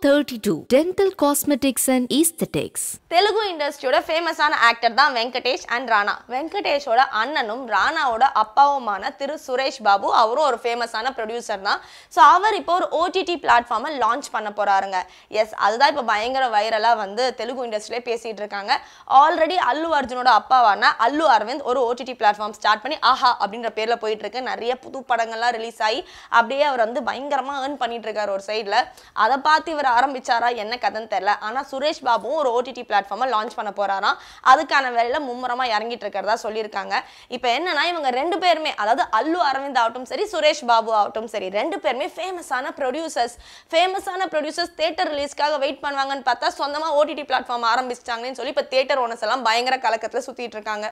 32 Dental Cosmetics and Aesthetics. Telugu இண்டஸ்ட்ரியோட ஃபேமஸான actor தான் Venkatesh and Rana வெங்கடேஷோட அண்ணனும் ராணாவோட அப்பாவுமான திரு சுரேஷ் பாபு அவரும் ஒரு ஃபேமஸான ப்ரொடியூசர் தான் ஸோ அவர் இப்போ ஒரு ஓடிடி பிளாட்ஃபார்மை லான்ச் பண்ண போறாருங்க எஸ் அதுதான் இப்போ பயங்கர வைரலாக வந்து தெலுங்கு இண்டஸ்ட்ரியிலே பேசிட்டு இருக்காங்க ஆல்ரெடி அல்லு அர்ஜுனோட அப்பாவான அல்லு அரவிந்த் ஒரு ஓடிடி பிளாட்ஃபார்ம் ஸ்டார்ட் பண்ணி ஆஹா அப்படின்ற பேர்ல போயிட்டு இருக்கு நிறைய புது படங்கள்லாம் ரிலீஸ் ஆகி அப்படியே அவர் வந்து பயங்கரமா ஏர்ன் பண்ணிட்டு இருக்காரு ஒரு சைடில் அதை பார்த்து இவர் ஆரம்பிச்சாரா என்ன கதைன்னு தெரியல ஆனா சுரேஷ் பாபுவும் ஒரு ஓடிடி பிளாட்ஃபார்மை லான்ச் பண்ண போறாராம் அதுக்கான வேலையில மும்முரமா இறங்கிட்டு இருக்கிறதா சொல்லியிருக்காங்க இப்போ என்னன்னா இவங்க ரெண்டு பேருமே அதாவது அல்லு அரவிந்த் ஆகட்டும் சரி சுரேஷ் பாபு ஆகட்டும் சரி ரெண்டு பேருமே ஃபேமஸான ப்ரொடியூசர்ஸ் ஃபேமஸான ப்ரொடியூசர்ஸ் தேட்டர் ரிலீஸ்க்காக வெயிட் பண்ணுவாங்கன்னு பார்த்தா சொந்தமா ஓடிடி பிளாட்ஃபார்ம் ஆரம்பிச்சிட்டாங்கன்னு சொல்லி இப்போ தேட்டர் ஓனர்ஸ் எல்லாம் பயங்கர கலக்கத்துல சுத்திட்டு இருக்காங்க